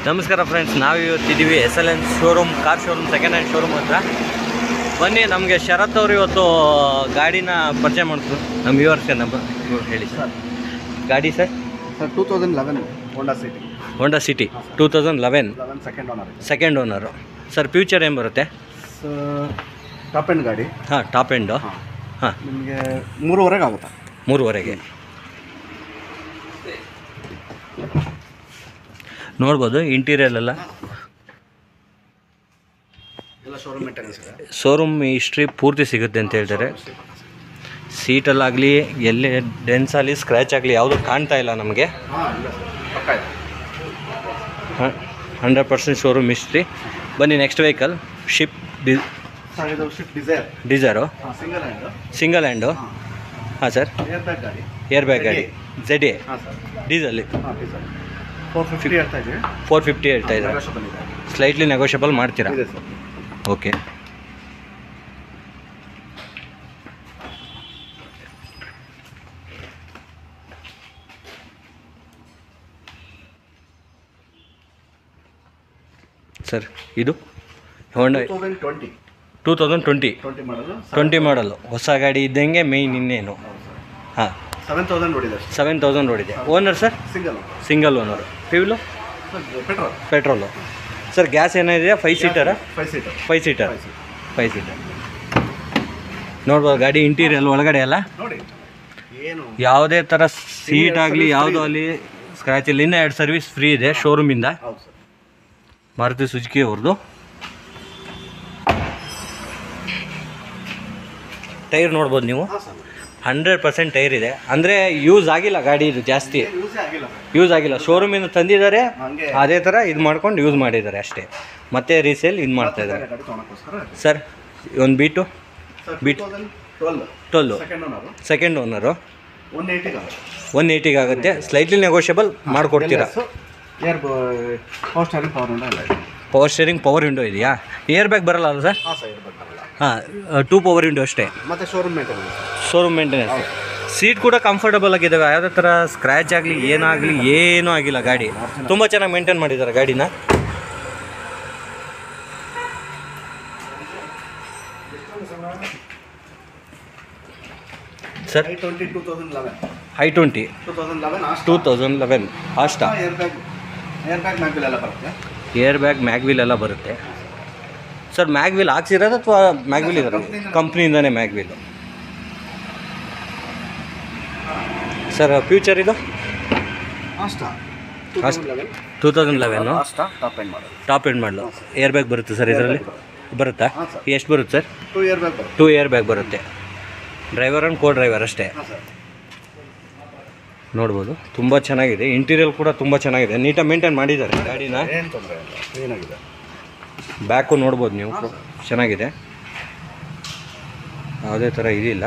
ನಮಸ್ಕಾರ ಫ್ರೆಂಡ್ಸ್ ನಾವು ಇವತ್ತಿದ್ದೀವಿ S L N showroom car showroom second hand showroom ಹತ್ರ ಬನ್ನಿ ನಮಗೆ ಶರತ್ ಅವರು ಇವತ್ತು ಗಾಡಿನ ಪರಿಚಯ ಮಾಡಿದ್ರು ನಮ್ಮ ವ್ಯೂವರ್ಸ್ಗೆ ನಮ್ಮ ಹೇಳಿ ಸರ್ ಗಾಡಿ sir sir two thousand eleven Honda City Honda City two thousand eleven eleven second owner second owner sir future ಏನು ಬರುತ್ತೆ ಸರ್ ಟಾಪ್ ಎಂಡ್ ಗಾಡಿ ಹಾಂ ಟಾಪ್ ಎಂಡು ಹಾಂ ಹಾಂ ನಿಮಗೆ ಮೂರುವರೆಗೆ ಆಗುತ್ತಾ ಮೂರುವರೆಗೆ ನೋಡ್ಬೋದು ಇಂಟೀರಿಯರ್ ಎಲ್ಲ ಎಲ್ಲ ಶೋರೂಮ್ ಮೇಂಟೆನೆನ್ಸ್ ಇದೆ ಶೋರೂಮ್ ಹಿಸ್ಟ್ರಿ ಪೂರ್ತಿ ಸಿಗುತ್ತೆ ಅಂತ ಹೇಳ್ತಾರೆ ಸೀಟಲ್ಲಾಗಲಿ ಎಲ್ಲೇ ಡೆನ್ಸ್ ಆಗಲಿ ಸ್ಕ್ರ್ಯಾಚ್ ಆಗಲಿ ಯಾವುದು ಕಾಣ್ತಾ ಇಲ್ಲ ನಮಗೆ ಹಾಂ ಇಲ್ಲ ಸರ್ ಪಕ್ಕ ಇದೆ ಹಂಡ್ರೆಡ್ ಪರ್ಸೆಂಟ್ ಶೋರೂಮ್ ಹಿಸ್ಟ್ರಿ ಬನ್ನಿ next vehicle Swift D sir ಇದು ಶಿಫ್ಟ್ ಡಿಸೈರ್ ಡಿಸೈರು ಹಾಂ ಸಿಂಗಲ್ ಹ್ಯಾಂಡು ಸಿಂಗಲ್ ಹ್ಯಾಂಡು ಹಾಂ ಹಾಂ ಸರ್ ಏರ್ ಬ್ಯಾಗ್ ಗಾಡಿ ಏರ್ ಬ್ಯಾಗ್ ಗಾಡಿ ಜೆಡ್ ಎ ಹಾಂ ಸರ್ ಡೀಸಲ್ಲಿ ಹಾಂ ಡಿಸೈರ್ ಫೋರ್ ಫಿಫ್ಟಿ ಹೇಳ್ತಾ ಇದ್ದೀವಿ ಫೋರ್ ಫಿಫ್ಟಿ ಹೇಳ್ತಾ ಇದ್ದಾರೆ Negotiable ಇದೆ ಸ್ಲೈಟ್ಲಿ ನೆಗೋಷಿಯಬಲ್ ಮಾಡ್ತೀರಾ ಇದೆ ಸರ್ ಓಕೆ ಸರ್ ಇದು Honda two thousand twenty two thousand twenty twenty ಮಾಡೋದು ಟ್ವೆಂಟಿ ಮಾಡಲು ಹೊಸ ಗಾಡಿ ಇದ್ದಂಗೆ ಮೇಯ್ನ್ ಇನ್ನೇನು ಹಾಂ ಸೆವೆನ್ ತೌಸಂಡ್ ಹೊಡಿದೆ ಅಷ್ಟೇ ಸೆವೆನ್ ತೌಸಂಡ್ ಓಡಿದೆ owner sir single single owner fuel sir petrol petrol sir gas ಏನಿದೆಯಾ ಫೈವ್ ಸೀಟರಾ five seater five seater five seater five seater ನೋಡ್ಬೋದು ಗಾಡಿ ಇಂಟೀರಿಯಲ್ ಒಳಗಡೆ ಎಲ್ಲ ನೋಡಿ ಏನು ಯಾವುದೇ ಥರ ಸೀಟ್ ಆಗಲಿ ಯಾವುದೋ ಅಲ್ಲಿ ಸ್ಕ್ರ್ಯಾಚ್ ಇಲ್ಲ ಇನ್ನೂ ಎರಡು ಸರ್ವಿಸ್ ಫ್ರೀ ಇದೆ ಶೋರೂಮಿಂದ ಹೌದು ಸರ್ ಮಾರುತಿ ಸುಜುಕಿ ಅವ್ರದ್ದು ಟೈರ್ ನೋಡ್ಬೋದು ನೀವು ಹಾಂ ಸರ್ ಹಂಡ್ರೆಡ್ ಪರ್ಸೆಂಟ್ ಟೈರ್ ಇದೆ ಅಂದರೆ ಯೂಸ್ ಆಗಿಲ್ಲ ಗಾಡಿ ಇದು ಜಾಸ್ತಿ ಯೂಸೇ ಆಗಿಲ್ಲ ಸರ್ ಯೂಸ್ ಆಗಿಲ್ಲ ಶೋರೂಮಿಂದ ತಂದಿದ್ದಾರೆ ಹಂಗೆ ಅದೇ ಥರ ಇದು ಮಾಡ್ಕೊಂಡು ಯೂಸ್ ಮಾಡಿದ್ದಾರೆ ಅಷ್ಟೇ ಮತ್ತೆ ರೀಸೇಲ್ ಇದು ಮಾಡ್ತಾ ಇದ್ದಾರೆ ಗಾಡಿ ತೊಗೊಳಕ್ಕೋಸ್ಕರ ಸರ್ ಒಂದು bit sir bit. Two thousand twelve twelve second owner second owner one ಏಯ್ಟಿಗೆ ಒನ್ ಏಯ್ಟಿಗೆ ಆಗುತ್ತೆ ಸ್ಲೈಟ್ಲಿ ನೆಗೋಷಿಯಬಲ್ ಮಾಡಿಕೊಡ್ತೀರಾ ಏರ್ ಪವರ್ ಸ್ಟಾರಿಂಗ್ ಪವರ್ ಉಂಡ ಎಲ್ಲ ಇದೆ ಪವರ್ ಸ್ಟೇರಿಂಗ್ ಪವರ್ ವಿಂಡೋ ಇದೆಯಾ ಏರ್ ಬ್ಯಾಗ್ ಬರಲ್ಲ ಅಲ್ಲ ಸರ್ ಹಾಂ ಸರ್ ಇರ್ಬೇಕು ಬರಲ್ಲ ಹಾಂ ಟೂ ಪವರ್ ವಿಂಡೋ ಅಷ್ಟೇ ಮತ್ತೆ showroom maintenance showroom maintenance seat ಕೂಡ ಕಂಫರ್ಟಬಲ್ ಆಗಿದ್ದಾವೆ ಯಾವುದೇ ಥರ ಸ್ಕ್ರ್ಯಾಚ್ ಆಗಲಿ ಏನಾಗಲಿ ಏನೂ ಆಗಿಲ್ಲ ಗಾಡಿ ತುಂಬ ಚೆನ್ನಾಗಿ ಮೇಂಟೈನ್ ಮಾಡಿದ್ದಾರೆ ಗಾಡಿನ sir I twenty two thousand eleven I twenty two thousand eleven two thousand eleven ಅಷ್ಟಾ air bag air bag mag wheel ಎಲ್ಲ ಬರುತ್ತೆ ಏರ್ ಬ್ಯಾಗ್ ಮ್ಯಾಗ್ವಿಲ್ ಎಲ್ಲ ಬರುತ್ತೆ ಸರ್ ಮ್ಯಾಗ್ವಿಲ್ ಹಾಕ್ಸಿರೋದು ಅಥವಾ ಮ್ಯಾಗ್ವಿಲ್ ಇದ್ದಾರೆ ಕಂಪ್ನಿಯಿಂದನೇ ಮ್ಯಾಗ್ವಿಲ್ ಸರ್ ಫ್ಯೂಚರ್ ಇದು ಅಷ್ಟಾ ಟೂ ಅಷ್ಟ. Thousand eleven two thousand eleven ಅಷ್ಟಾ ಟಾಪ್ ಎಂಡ್ ಮಾಡೋದು ಟಾಪ್ ಎಂಡ್ ಮಾಡಲು ಏರ್ ಬ್ಯಾಗ್ ಬರುತ್ತೆ ಸರ್ ಇದರಲ್ಲಿ ಬರುತ್ತಾ ಹಾಂ ಸರ್ ಎಷ್ಟು ಬರುತ್ತೆ ಸರ್ ಟೂ ಇಯರ್ ಬ್ಯಾಗ್ ಬರುತ್ತೆ ಟೂ ಏರ್ ಬ್ಯಾಗ್ ಬರುತ್ತೆ ಡ್ರೈವರ್ ಆ್ಯಂಡ್ ಕೋ ಡ್ರೈವರ್ ಅಷ್ಟೇ ಹಾಂ ಸರ್ ನೋಡ್ಬೋದು ತುಂಬ ಚೆನ್ನಾಗಿದೆ ಇಂಟೀರಿಯರ್ ಕೂಡ ತುಂಬ ಚೆನ್ನಾಗಿದೆ ನೀಟಾಗಿ ಮೇಂಟೈನ್ ಮಾಡಿದ್ದಾರೆ ಗಾಡಿನ ಏನು ತೊಂದರೆ ಇಲ್ಲ ಕ್ಲೀನಾಗಿದೆ ಬ್ಯಾಕು ನೋಡ್ಬೋದು ನೀವು ಚೆನ್ನಾಗಿದೆ ಯಾವುದೇ ಥರ ಇದಿಲ್ಲ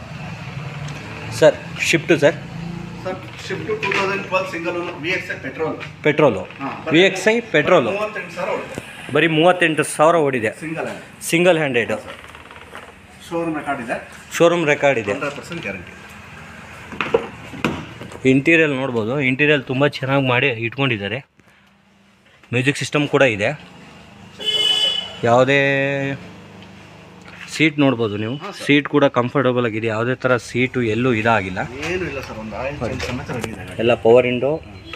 sir Swift sir sir Swift two thousand twelve single V X petrol petrol ಹಾಂ ವಿ ಎಕ್ಸ್ ಐ ಪೆಟ್ರೋಲು ಮೂವತ್ತೆಂಟು ಸಾವಿರ ಹೊಡಿದೆ ಬರೀ ಮೂವತ್ತೆಂಟು ಸಾವಿರ ಓಡಿದೆ single single handed showroom record ಇದೆ ಶೋರೂಮ್ ರೆಕಾರ್ಡ್ ಇದೆ ಹಂಡ್ರೆಡ್ ಪರ್ಸೆಂಟ್ ಗ್ಯಾರಂಟಿ ಇಂಟೀರಿಯಲ್ ನೋಡ್ಬೋದು ಇಂಟೀರಿಯಲ್ ತುಂಬ ಚೆನ್ನಾಗಿ ಮಾಡಿ ಇಟ್ಕೊಂಡಿದ್ದಾರೆ ಮ್ಯೂಸಿಕ್ ಸಿಸ್ಟಮ್ ಕೂಡ ಇದೆ ಯಾವುದೇ ಸೀಟ್ ನೋಡ್ಬೋದು ನೀವು ಸೀಟ್ ಕೂಡ ಕಂಫರ್ಟಬಲ್ ಆಗಿದೆ ಯಾವುದೇ ಥರ ಸೀಟು ಎಲ್ಲೂ ಇದಾಗಿಲ್ಲ ಏನು ಇಲ್ಲ ಸರ್ ಒಂದು ಆಯಿಲ್ ಚೇಂಜ್ ಸಮೇತ ರೆಡಿ ಇದೆ ಗಾಡಿ. ಎಲ್ಲ ಪವರ್ ವಿಂಡೋ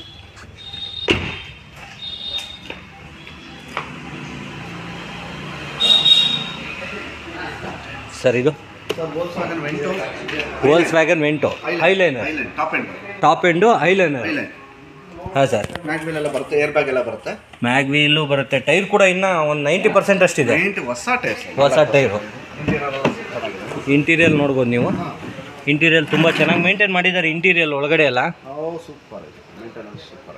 ಸರ್ ಇದು sir Volkswagen Vento Volkswagen Vento ಐಲೈನರ್ ಐಲ್ಯಾಂಡ್ ಟಾಪ್ ಎಂಡ್ ಟಾಪ್ ಎಂಡು ಐಲೈನರ್ ಐಲ್ಯಾಂಡ್ ಹಾಂ ಸರ್ ಮ್ಯಾಗ್ವಿಲ್ ಎಲ್ಲ ಬರುತ್ತೆ ಏರ್ ಬ್ಯಾಗ್ ಎಲ್ಲ ಬರುತ್ತೆ ಮ್ಯಾಗ್ ವೀಲು ಬರುತ್ತೆ ಟೈರ್ ಕೂಡ ಇನ್ನೂ ಒಂದು ನೈಂಟಿ ಪರ್ಸೆಂಟ್ ಅಷ್ಟಿದೆ ಪೇಂಟ್ ಹೊಸ ಟೈರ್ಸ್ ಹೊಸ ಟೈರು ಇಂಟೀರಿಯಲ್ ನೋಡ್ಬೋದು ನೀವು ಇಂಟೀರಿಯಲ್ ತುಂಬ ಚೆನ್ನಾಗಿ ಮೇಂಟೈನ್ ಮಾಡಿದ್ದಾರೆ ಇಂಟೀರಿಯಲ್ ಒಳಗಡೆ ಎಲ್ಲ ಓ ಸೂಪರ್ ಇದೆ ಮೇಂಟೆನೆನ್ಸ್ ಸೂಪರ್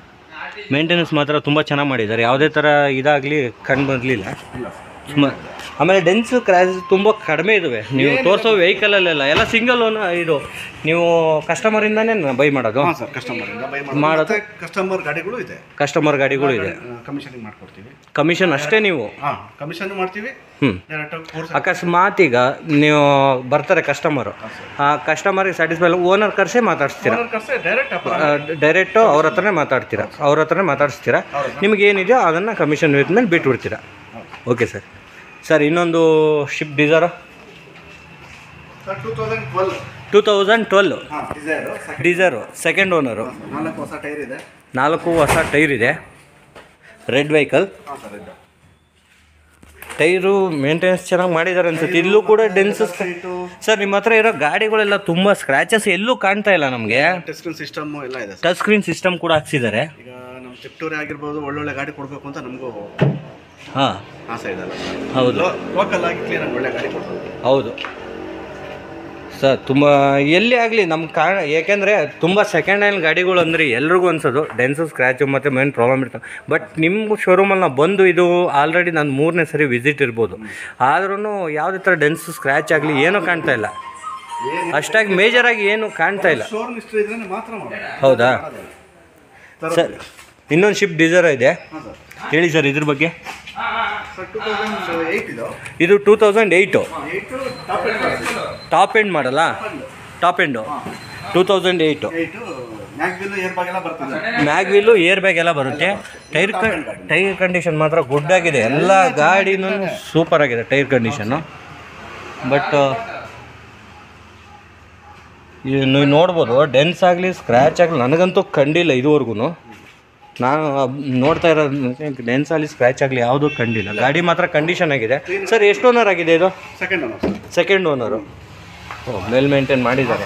ಆಗಿದೆ ಮೇಂಟೆನೆನ್ಸ್ ಮಾತ್ರ ತುಂಬ ಚೆನ್ನಾಗಿ ಮಾಡಿದ್ದಾರೆ ಯಾವುದೇ ಥರ ಇದಾಗಲಿ ಕಂಡು ಬರಲಿಲ್ಲ ಇಲ್ಲ ಸುಮ್ಮ ಆಮೇಲೆ ಡೆನ್ಸ್ ಕ್ರ್ಯಾಶ್ ತುಂಬ ಕಡಿಮೆ ಇದಾವೆ ನೀವು ತೋರಿಸೋ ವೆಹಿಕಲಲ್ಲೆಲ್ಲ ಎಲ್ಲ ಸಿಂಗಲ್ ಓನ್ ಇದು ನೀವು ಕಸ್ಟಮರಿಂದನೇ ಬೈ ಮಾಡೋದು ಹಾಂ ಸರ್ ಕಸ್ಟಮರ್ ಇಂದ ಬೈ ಮಾಡೋದು? ಮಾಡೋದು ಕಸ್ಟಮರ್ ಗಾಡಿಗಳು ಇದೆ ಕಸ್ಟಮರ್ ಗಾಡಿಗಳು ಇದೆ ಕಮಿಷನಿಂಗ್ ಮಾಡ್ಕೊಡ್ತೀವಿ ಕಮಿಷನ್ ಅಷ್ಟೇ ನೀವು ಹಾಂ ಕಮಿಷನ್ ಮಾಡ್ತೀವಿ ಹ್ಞೂ ಡೈರೆಕ್ಟಾಗಿ ಕೋರ್ಸ್ ಅಕಸ್ಮಾತ್ ಈಗ ನೀವು ಬರ್ತಾರೆ ಕಸ್ಟಮರು ಆ ಕಸ್ಟಮರಿಗೆ ಸ್ಯಾಟಿಸ್ಫೈ ಓನರ್ ಕರ್ಸೇ ಮಾತಾಡ್ಸ್ತೀರಾ ಡೈರೆಕ್ಟ್ ಡೈರೆಕ್ಟು ಅವ್ರ ಹತ್ರನೇ ಮಾತಾಡ್ತೀರಾ ಅವ್ರ ಹತ್ರನೇ ಮಾತಾಡಿಸ್ತೀರಾ ನಿಮ್ಗೆ ಏನಿದೆಯೋ ಅದನ್ನು ಕಮಿಷನ್ ಮೇಲೆ ಬಿಟ್ಬಿಡ್ತೀರಾ ಓಕೆ ಸರ್ ಸರ್ ಇನ್ನೊಂದು Swift Dzire sir two thousand twelve two thousand twelve ಹಾಂ ಡಿಸೈರು ಡಿಸೈರು ಸೆಕೆಂಡ್ ಓನರು ನಾಲ್ಕು ಹೊಸ ಟೈರ್ ಇದೆ ನಾಲ್ಕು ಹೊಸ ಟೈರ್ ಇದೆ ರೆಡ್ ವೆಹಿಕಲ್ ಹಾಂ ಸರ್ ಇದು ಟೈರು ಮೇಂಟೆನೆನ್ಸ್ ಚೆನ್ನಾಗಿ ಮಾಡಿದ್ದಾರೆ ಅನ್ಸುತ್ತೆ ಇಲ್ಲೂ ಕೂಡ ಡೆನ್ಸಸ್ ಸೀಟು ಸರ್ ನಿಮ್ಮ ಹತ್ರ ಇರೋ ಗಾಡಿಗಳೆಲ್ಲ ತುಂಬ ಸ್ಕ್ರ್ಯಾಚಸ್ ಎಲ್ಲೂ ಕಾಣ್ತಾ ಇಲ್ಲ ನಮಗೆ ಟಚ್ ಸ್ಕ್ರೀನ್ ಸಿಸ್ಟಮ್ ಎಲ್ಲ ಇದೆ ಸರ್ ಟಚ್ ಸ್ಕ್ರೀನ್ ಸಿಸ್ಟಮ್ ಕೂಡ ಹಾಕ್ಸಿದ್ದಾರೆ ಈಗ ನಮ್ಮ ಚಿಪ್ಟೂರೇ ಆಗಿರ್ಬೋದು ಒಳ್ಳೊಳ್ಳೆ ಗಾಡಿ ಕೊಡಬೇಕು ಅಂತ ನಮಗೂ ಹಾಂ ಆಸೆ ಇದೆ ಹೌದು ಲೋಕಲ್ ಆಗಿ ಕ್ಲೀನಾಗಿ ಒಳ್ಳೆ ಗಾಡಿ ಕೊಡ್ಬೇಕು ಹೌದು ಸರ್ ತುಂಬ ಎಲ್ಲಿ ಆಗಲಿ ನಮ್ಮ ಕಾರಣ ಏಕೆಂದರೆ ತುಂಬ ಸೆಕೆಂಡ್ ಹ್ಯಾಂಡ್ ಗಾಡಿಗಳು ಅಂದರೆ ಎಲ್ರಿಗೂ ಅನ್ಸೋದು ಡೆನ್ಸು ಸ್ಕ್ರ್ಯಾಚು ಮತ್ತು ಮೇನ್ ಪ್ರಾಬ್ಲಮ್ ಇರ್ತವೆ ಬಟ್ ನಿಮ್ಮ ಶೋರೂಮಲ್ಲಿ ನಾವು ಬಂದು ಇದು ಆಲ್ರೆಡಿ ನಾನು ಮೂರನೇ ಸರಿ ವಿಸಿಟ್ ಇರ್ಬೋದು ಆದ್ರೂ ಯಾವುದೇ ಥರ ಡೆನ್ಸು ಸ್ಕ್ರ್ಯಾಚ್ ಆಗಲಿ ಏನೂ ಕಾಣ್ತಾ ಇಲ್ಲ ಅಷ್ಟಾಗಿ ಮೇಜರಾಗಿ ಏನು ಕಾಣ್ತಾ ಇಲ್ಲ ಶೋರೂಮ್ ಹಿಸ್ಟ್ರಿ ಇದ್ರೆ ಮಾತ್ರ ಮಾಡೋದು ಹೌದಾ ಸರ್ ಇನ್ನೊಂದು ಶಿಫ್ಟ್ ಡಿಸೈರ್ ಇದೆ ಹಾಂ ಸರ್ ಹೇಳಿ ಸರ್ ಇದ್ರ ಬಗ್ಗೆ ಸರ್ ಟೂ ತೌಸಂಡ್ ಏಯ್ಟ್ ಇದು ಇದು two thousand eight eight top end top end ಮಾಡಲ್ಲ top end two thousand eight eight mag wheel air bag ಎಲ್ಲ ಬರ್ತದೆ ಮ್ಯಾಗ್ ವೀಲು ಏರ್ ಬ್ಯಾಗ್ ಎಲ್ಲ ಬರುತ್ತೆ ಟೈರ್ ಕ ಟೈರ್ ಕಂಡೀಷನ್ ಮಾತ್ರ ಗುಡ್ ಆಗಿದೆ ಎಲ್ಲ ಗಾಡಿನೂ ಸೂಪರ್ ಆಗಿದೆ ಟೈರ್ ಕಂಡೀಷನ್ನು ಬಟ್ ನೀವು ನೋಡ್ಬೋದು ಡೆನ್ಸ್ ಆಗಲಿ ಸ್ಕ್ರ್ಯಾಚ್ ಆಗಲಿ ನನಗಂತೂ ಕಂಡಿಲ್ಲ ಇದುವರೆಗೂ ನಾನು ಅಬ್- ನೋಡ್ತಾ ಇರೋದು ಡೆನ್ಸ್ ಆಗಲಿ ಸ್ಕ್ರ್ಯಾಚ್ ಆಗಲಿ ಯಾವುದೂ ಕಂಡಿಲ್ಲ ಗಾಡಿ ಮಾತ್ರ ಕಂಡೀಷನ್ ಆಗಿದೆ ಸರ್ ಎಷ್ಟು ಓನರ್ ಆಗಿದೆ ಇದು ಸೆಕೆಂಡ್ ಅನ್ನ sir second owner oh well maintain ಮಾಡಿದ್ದಾರೆ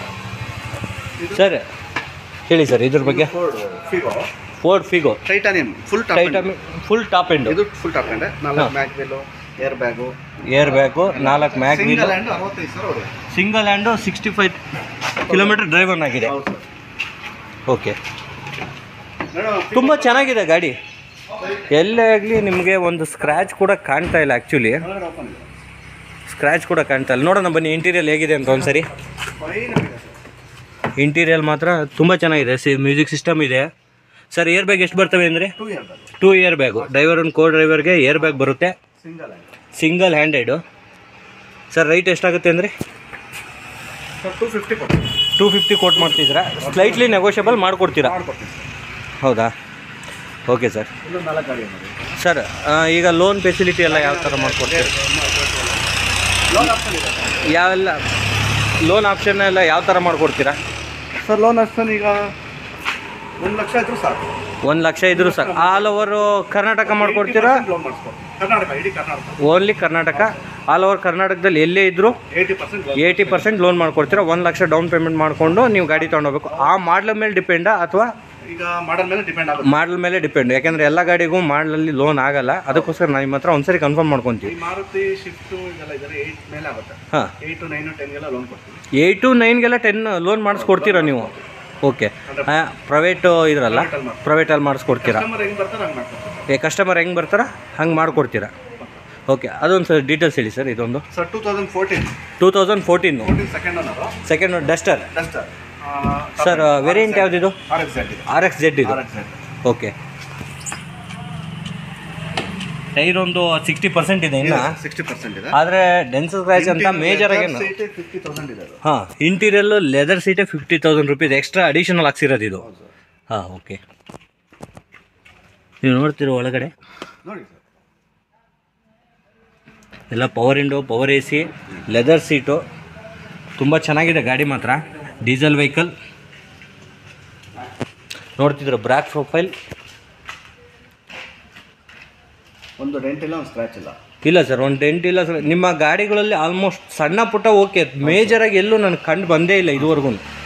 ಸರ್ ಹೇಳಿ ಸರ್ ಇದ್ರ ಬಗ್ಗೆ Ford Figo Ford Figo Titanium full top Titanium full top end ಇದು ಫುಲ್ ಟಾಪ್ ಎಂಡ್ ನಾಲ್ಕು mag wheel air bag air bag ನಾಲ್ಕು ಮ್ಯಾಗ್ ವೀಲ್ ಸಿಂಗಲ್ ಹ್ಯಾಂಡ್ ಅರವತ್ತೈದು ಸಾವಿರ ಹೊಡೆ single hand sixty five kilometre driven ಆಗಿದೆ ಹೌದು ಸರ್ ಓಕೆ ಮೇಡಮ್ ತುಂಬ ಚೆನ್ನಾಗಿದೆ ಗಾಡಿ ಎಲ್ಲೇ ಆಗಲಿ ನಿಮಗೆ ಒಂದು ಸ್ಕ್ರ್ಯಾಚ್ ಕೂಡ ಕಾಣ್ತಾ ಇಲ್ಲ ಆ್ಯಕ್ಚುಲಿ ಒಳಗಡೆ ಓಪನ್ ಇದೆ ಸ್ಕ್ರ್ಯಾಚ್ ಕೂಡ ಕಾಣ್ತಾ ಇಲ್ಲ ನೋಡೋಣ ಬನ್ನಿ ಇಂಟೀರಿಯಲ್ ಹೇಗಿದೆ ಅಂತ ಒಂದ್ಸರಿ ಫೈನ್ ಆಗಿದೆ ಸರ್ ಇಂಟೀರಿಯಲ್ ಮಾತ್ರ ತುಂಬ ಚೆನ್ನಾಗಿದೆ ಸಿ ಮ್ಯೂಸಿಕ್ ಸಿಸ್ಟಮ್ ಇದೆ ಸರ್ ಏರ್ ಬ್ಯಾಗ್ ಎಷ್ಟು ಬರ್ತವೆ ಅಂದರೆ two air bag two air bag driver ಒಂದು ಕೋ ಡ್ರೈವರ್ಗೆ ಏರ್ ಬ್ಯಾಗ್ ಬರುತ್ತೆ single hand single handed sir right ಎಷ್ಟಾಗುತ್ತೆ ಅಂದರೆ ಸರ್ ಟೂ ಫಿಫ್ಟಿ ಕೊಡ್ತೀನಿ ಟೂ ಫಿಫ್ಟಿ ಕೋಟ್ ಮಾಡ್ತಿದ್ದೀರಾ ಸ್ಲೈಟ್ಲಿ ನೆಗೋಷಿಯಬಲ್ ಮಾಡಿಕೊಡ್ತೀರಾ ಮಾಡ್ಕೊಡ್ತೀನಿ ಸರ್ ಹೌದಾ ಓಕೆ ಸರ್ ಇನ್ನೊಂದು ನಾಲ್ಕು ಗಾಡಿ ನೋಡಿ ಸರ್ ಆ, ಈಗ ಲೋನ್ ಫೆಸಿಲಿಟಿ ಎಲ್ಲ ಯಾವ ಥರ ಮಾಡ್ಕೊಡ್ತೀರಾ ಲೋನ್ ಆಪ್ಷನ್ ಇದೆ ಸರ್ ಯಾವೆಲ್ಲ ಲೋನ್ ಆಪ್ಷನ್ ಎಲ್ಲ ಯಾವ ಥರ ಮಾಡಿಕೊಡ್ತೀರಾ ಸರ್ ಲೋನ್ ಆಪ್ಷನ್ ಈಗ ಒಂದು ಲಕ್ಷ ಇದ್ರು ಸಾಕು ಒಂದು ಲಕ್ಷ ಇದ್ರು ಸರ್ ಆಲ್ ಓವರ್ ಕರ್ನಾಟಕ ಮಾಡ್ಕೊಡ್ತೀರಾ ಲೋನ್ ಮಾಡಿಸ್ಕೊಡ್ತೀನಿ ಕರ್ನಾಟಕ ಇಡೀ Karnataka only Karnataka all over ಕರ್ನಾಟಕದಲ್ಲಿ ಎಲ್ಲೇ ಇದ್ದರೂ eighty percent eighty percent loan ಮಾಡ್ಕೊಡ್ತೀರಾ ಒಂದು ಲಕ್ಷ ಡೌನ್ ಪೇಮೆಂಟ್ ಮಾಡಿಕೊಂಡು ನೀವು ಗಾಡಿ ತೊಗೊಂಡೋಗ್ಬೇಕು ಆ ಮಾಡ್ಲ ಮೇಲೆ ಡಿಪೆಂಡಾ ಅಥವಾ ಈಗ ಮಾಡಲ್ ಮೇಲೆ ಡಿಪೆಂಡ್ ಆಗುತ್ತೆ ಮಾಡ್ಲ್ ಮೇಲೆ ಡಿಪೆಂಡ್ ಯಾಕೆಂದರೆ ಎಲ್ಲ ಗಾಡಿಗೂ ಮಾಡ್ಲಲ್ಲಿ ಲೋನ್ ಆಗಲ್ಲ ಅದಕ್ಕೋಸ್ಕರ ನಾನು ನಿಮ್ಮ ಹತ್ರ ಒಂದ್ಸರಿ ಕನ್ಫರ್ಮ್ ಮಾಡ್ಕೊತೀವಿ ಈ ಮಾರುತಿ ಶಿಫ್ಟು ಇದೆಲ್ಲ ಇದ್ದಾರೆ ಏಯ್ಟ್ ಮೇಲೆ ಆಗುತ್ತೆ ಹಾಂ ಏಯ್ಟು ನೈನು ಟೆನ್ಗೆಲ್ಲ ಲೋನ್ ಕೊಡ್ತೀವಿ ಏಯ್ಟ್ ಟು ನೈನ್ಗೆಲ್ಲ ಟೆನ್ ಲೋನ್ ಮಾಡಿಸ್ಕೊಡ್ತೀರಾ ನೀವು ಓಕೆ ಪ್ರೈವೇಟು ಇದ್ರಲ್ಲ ಪ್ರೈವೇಟಲ್ಲಿ ಮಾಡಿಸ್ಕೊಡ್ತೀರಾ ಕಸ್ಟಮರ್ ಹೆಂಗೆ ಬರ್ತಾರೆ ಹಂಗೆ ಮಾಡ್ಕೊಡ್ತೀವಿ ಏ ಕಸ್ಟಮರ್ ಹೆಂಗೆ ಬರ್ತಾರ ಹಂಗೆ ಮಾಡಿಕೊಡ್ತೀರಾ ಓಕೆ ಅದೊಂದು ಸರ್ ಡೀಟೇಲ್ಸ್ ಹೇಳಿ ಸರ್ ಇದೊಂದು sir two thousand fourteen two thousand fourteen fourteen second ಅನ್ನೋದು second Duster Duster sir variant ಯಾವುದಿದು ಆರ್ ಎಕ್ಸ್ ಝೆಡ್ ಇದೆ ಆರ್ ಎಕ್ಸ್ ಜೆಡ್ ಇದು R X Z okay tyre ಒಂದು ಸಿಕ್ಸ್ಟಿ ಪರ್ಸೆಂಟ್ ಇದೆ ಇನ್ನು ಸಿಕ್ಸ್ಟಿ ಪರ್ಸೆಂಟ್ ಇದೆ ಆದರೆ ಡೆನ್ಸ್ ಸ್ಕ್ರ್ಯಾಚ್ ಅಂತ ಮೇಜರ್ ಆಗಿ ಫಿಫ್ಟಿ ತೌಸಂಡ್ ಇದೆ ಅದು ಹಾಂ ಇಂಟೀರಿಯಲ್ಲು ಲೆದರ್ ಸೀಟೇ fifty thousand rupees extra additional ಹಾಕ್ಸಿರೋದು ಇದು ಹಾಂ ಓಕೆ ನೀವು ನೋಡ್ತೀರೋ ಒಳಗಡೆ ನೋಡಿ ಸರ್ ಎಲ್ಲ power window power A C leather seat ತುಂಬ ಚೆನ್ನಾಗಿದೆ ಗಾಡಿ ಮಾತ್ರ ಡೀಸೆಲ್ ವೆಹಿಕಲ್ ನೋಡ್ತಿದ್ರು ಬ್ರ್ಯಾಕ್ ಪ್ರೊಫೈಲ್ ಒಂದು ಡೆಂಟ್ ಇಲ್ಲ ಒಂದು ಸ್ಕ್ರಾಚ್ ಇಲ್ಲ ಇಲ್ಲ ಸರ್ ಒಂದು ಡೆಂಟ್ ಇಲ್ಲ ಸರ್ ನಿಮ್ಮ ಗಾಡಿಗಳಲ್ಲಿ ಆಲ್ಮೋಸ್ಟ್ ಸಣ್ಣ ಪುಟ್ಟ ಓಕೆ ಮೇಜರಾಗಿ ಎಲ್ಲೂ ನನಗೆ ಕಂಡು ಬಂದೇ ಇಲ್ಲ ಇದುವರೆಗೂ